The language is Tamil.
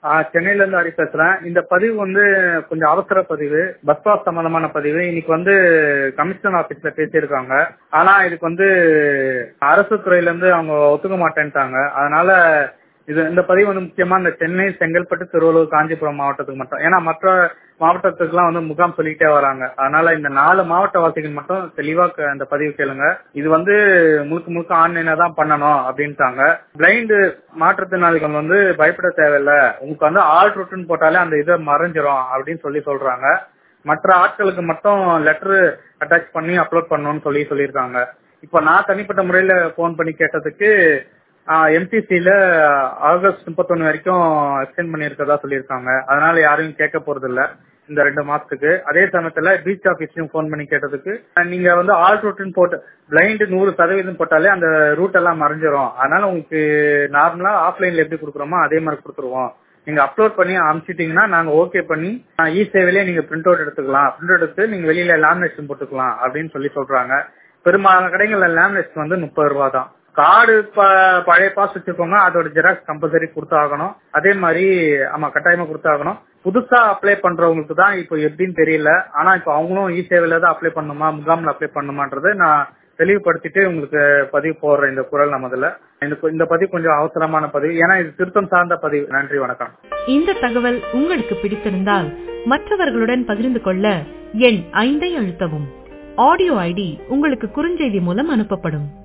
ஆ, சென்னையில இருந்து ஹரி பேசுறேன் இந்த பதிவு வந்து கொஞ்சம் அவசர பதிவு பஸ் பாஸ் சம்பந்தமான பதிவு இன்னைக்கு வந்து கமிஷனர் ஆபீஸ்ல பேசியிருக்காங்க ஆனா இதுக்கு வந்து அரசு துறையில இருந்து அவங்க ஒத்துக்க மாட்டேன்ட்டாங்க அதனால இது இந்த பதிவு வந்து முக்கியமா இந்த சென்னை செங்கல்பட்டு திருவள்ளூர் காஞ்சிபுரம் மாவட்டத்துக்கு மட்டும் ஏன்னா மற்ற மாவட்டத்துக்குலாம் வந்து முகாம் சொல்லிட்டே வராங்க அதனால இந்த நாலு மாவட்ட வாசிகள் மட்டும் தெளிவா க- இந்த பதிவு கேளுங்க இது வந்து முழுக்க முழுக்க ஆன்லைனா தான் பண்ணணும் அப்படின்ட்டாங்க பிளைண்டு மாற்றுத்திறனாளிகள் வந்து பயப்பட தேவையில்ல உங்களுக்கு வந்து ஆல் ரூட்னு போட்டாலே அந்த இதை மறைஞ்சிரும் அப்படின்னு சொல்லி சொல்றாங்க மற்ற ஆட்களுக்கு மட்டும் லெட்டர் அட்டாச் பண்ணி அப்லோட் பண்ணணும்னு சொல்லி சொல்லியிருக்காங்க இப்போ நான் தனிப்பட்ட முறையில ஃபோன் பண்ணி கேட்டதுக்கு எம்டிசியில ஆகஸ்ட் முப்பத்தொன்னு வரைக்கும் எக்ஸ்டெண்ட் பண்ணியிருக்கதா சொல்லியிருக்காங்க அதனால யாரையும் கேட்க போறது இல்ல இந்த ரெண்டு மாசத்துக்கு அதே சமயத்துல பீச் ஆபீஸ்லயும் ஃபோன் பண்ணி கேட்டதுக்கு அஹ், நீங்க வந்து ஆல் ரூட்னு போட்டு பிளைண்ட் நூறு சதவீதம் போட்டாலே அந்த ரூட் எல்லாம் மறைஞ்சிரும் அதனால உங்களுக்கு நார்மலா ஆஃப்லைன்ல எப்படி கொடுக்குறோமோ அதே மாதிரி கொடுத்துருவோம் நீங்க அப்லோட் பண்ணி அனுப்பிச்சிட்டீங்கன்னா நாங்க ஓகே பண்ணி இ சேவையிலே நீங்க பிரிண்ட் அவுட் எடுத்துக்கலாம் பிரிண்ட் அவுட் எடுத்து நீங்க வெளியில லேமினேஷன் போட்டுக்கலாம் அப்படின்னு சொல்லி சொல்றாங்க பெரும்பாலான கடைகள்ல லேமினேஷன் வந்து முப்பது ரூபா தான் கார்டு பழைய பாஸ் வச்சிருக்கோங்க அதோட ஜெராக்ஸ் கம்பல்சரி கொடுத்தாகணும் அதே மாதிரி ஆமா கட்டாயமா கொடுத்தாகணும் புதுசா அப்ளை பண்றவங்களுக்கு தான் இப்போ எப்படின்னு தெரியல ஆனா இப்போ அவங்களும் இ சேவையில தான் அப்ளை பண்ணணுமா முகாம்ல அப்ளை பண்ணணுமான்றது நான் தெளிவுபடுத்திட்டு உங்களுக்கு பதிவு போடுறேன் இந்த குரல் நமதுல இந்த இந்த பதிவு கொஞ்சம் அவசரமான பதிவு ஏன்னா இது திருத்தம் சார்ந்த பதிவு நன்றி வணக்கம் இந்த தகவல் உங்களுக்கு பிடித்திருந்தால் மற்றவர்களுடன் பகிர்ந்து கொள்ள எண் ஐந்தை அழுத்தவும் ஆடியோ ஐடி உங்களுக்கு குறுஞ்செய்தி மூலம் அனுப்பப்படும்